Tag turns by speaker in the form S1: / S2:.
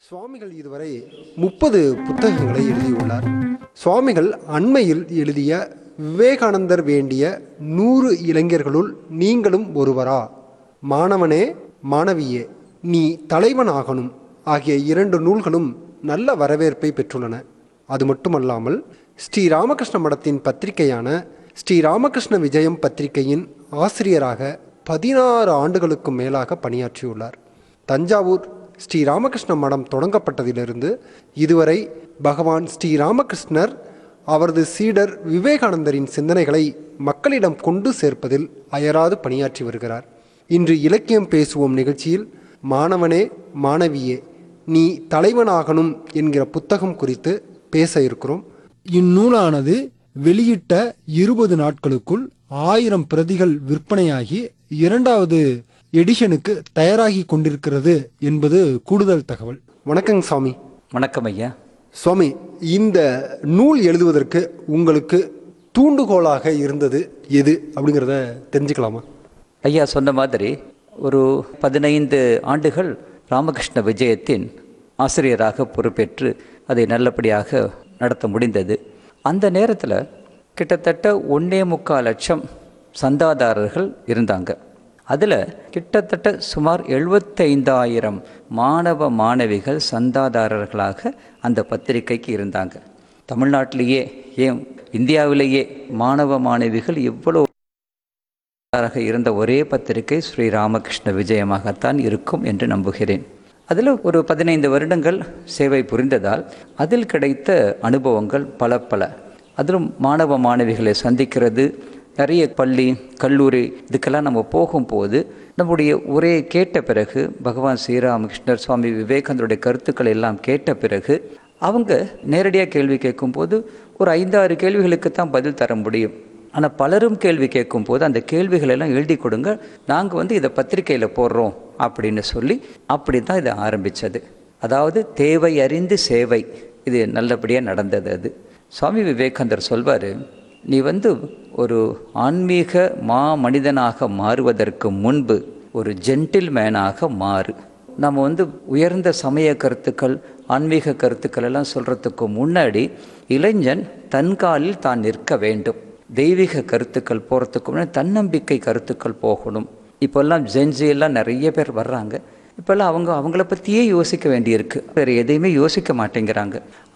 S1: சுவாமிகள் இதுவரை முப்பது புத்தகங்களை எழுதியுள்ளார் சுவாமிகள் அண்மையில் எழுதிய விவேகானந்தர் வேண்டிய நூறு இளைஞர்களுள் நீங்களும் ஒருவரா மாணவனே மாணவியே நீ தலைவனாகணும் ஆகிய இரண்டு நூல்களும் நல்ல வரவேற்பை பெற்றுள்ளன அது மட்டுமல்லாமல் ஸ்ரீ ராமகிருஷ்ண மடத்தின் பத்திரிகையான ஸ்ரீ ராமகிருஷ்ண விஜயம் பத்திரிகையின் ஆசிரியராக பதினாறு ஆண்டுகளுக்கு மேலாக பணியாற்றியுள்ளார் தஞ்சாவூர் ஸ்ரீ ராமகிருஷ்ண மடம் தொடங்கப்பட்டதிலிருந்து இதுவரை பகவான் ஸ்ரீ ராமகிருஷ்ணர் அவரது சீடர் விவேகானந்தரின் சிந்தனைகளை மக்களிடம் கொண்டு சேர்ப்பதில் அயராது பணியாற்றி வருகிறார் இன்று இலக்கியம் பேசுவோம் நிகழ்ச்சியில் மாணவனே மாணவியே நீ தலைவனாகணும் என்கிற புத்தகம் குறித்து பேச இருக்கிறோம்
S2: இந்நூலானது வெளியிட்ட இருபது நாட்களுக்குள் ஆயிரம் பிரதிகள் விற்பனையாகி இரண்டாவது எடிஷனுக்கு தயாராகி கொண்டிருக்கிறது என்பது கூடுதல் தகவல்
S1: வணக்கங்க சாமி
S3: வணக்கம் ஐயா
S1: சுவாமி இந்த நூல் எழுதுவதற்கு உங்களுக்கு தூண்டுகோலாக இருந்தது எது அப்படிங்கிறத தெரிஞ்சுக்கலாமா
S3: ஐயா சொன்ன மாதிரி ஒரு பதினைந்து ஆண்டுகள் ராமகிருஷ்ண விஜயத்தின் ஆசிரியராக பொறுப்பேற்று அதை நல்லபடியாக நடத்த முடிந்தது அந்த நேரத்தில் கிட்டத்தட்ட ஒன்றே முக்கால் லட்சம் சந்தாதாரர்கள் இருந்தாங்க அதில் கிட்டத்தட்ட சுமார் எழுபத்தைந்தாயிரம் மாணவ மாணவிகள் சந்தாதாரர்களாக அந்த பத்திரிகைக்கு இருந்தாங்க தமிழ்நாட்டிலேயே ஏன் இந்தியாவிலேயே மாணவ மாணவிகள் இவ்வளோ ஆக இருந்த ஒரே பத்திரிகை ஸ்ரீ ராமகிருஷ்ண விஜயமாகத்தான் இருக்கும் என்று நம்புகிறேன் அதில் ஒரு பதினைந்து வருடங்கள் சேவை புரிந்ததால் அதில் கிடைத்த அனுபவங்கள் பல பல அதிலும் மாணவ மாணவிகளை சந்திக்கிறது நிறைய பள்ளி கல்லூரி இதுக்கெல்லாம் நம்ம போகும்போது நம்முடைய உரையை கேட்ட பிறகு பகவான் ஸ்ரீராமகிருஷ்ணர் சுவாமி விவேகானந்தருடைய கருத்துக்களை எல்லாம் கேட்ட பிறகு அவங்க நேரடியாக கேள்வி கேட்கும்போது ஒரு ஐந்தாறு கேள்விகளுக்கு தான் பதில் தர முடியும் ஆனால் பலரும் கேள்வி கேட்கும்போது அந்த கேள்விகள் எல்லாம் எழுதி கொடுங்க நாங்கள் வந்து இதை பத்திரிக்கையில் போடுறோம் அப்படின்னு சொல்லி அப்படி தான் இதை ஆரம்பித்தது அதாவது தேவை அறிந்து சேவை இது நல்லபடியாக நடந்தது அது சுவாமி விவேகானந்தர் சொல்வார் நீ வந்து ஒரு ஆன்மீக மா மனிதனாக மாறுவதற்கு முன்பு ஒரு ஜென்டில் மேனாக மாறு நம்ம வந்து உயர்ந்த சமய கருத்துக்கள் ஆன்மீக கருத்துக்கள் எல்லாம் சொல்கிறதுக்கு முன்னாடி இளைஞன் தன் காலில் தான் நிற்க வேண்டும் தெய்வீக கருத்துக்கள் போகிறதுக்கு முன்னாடி தன்னம்பிக்கை கருத்துக்கள் போகணும் இப்போல்லாம் ஜென்ஜி எல்லாம் நிறைய பேர் வர்றாங்க இப்போல்லாம் அவங்க அவங்கள பற்றியே யோசிக்க வேண்டியிருக்கு வேறு எதையுமே யோசிக்க மாட்டேங்கிறாங்க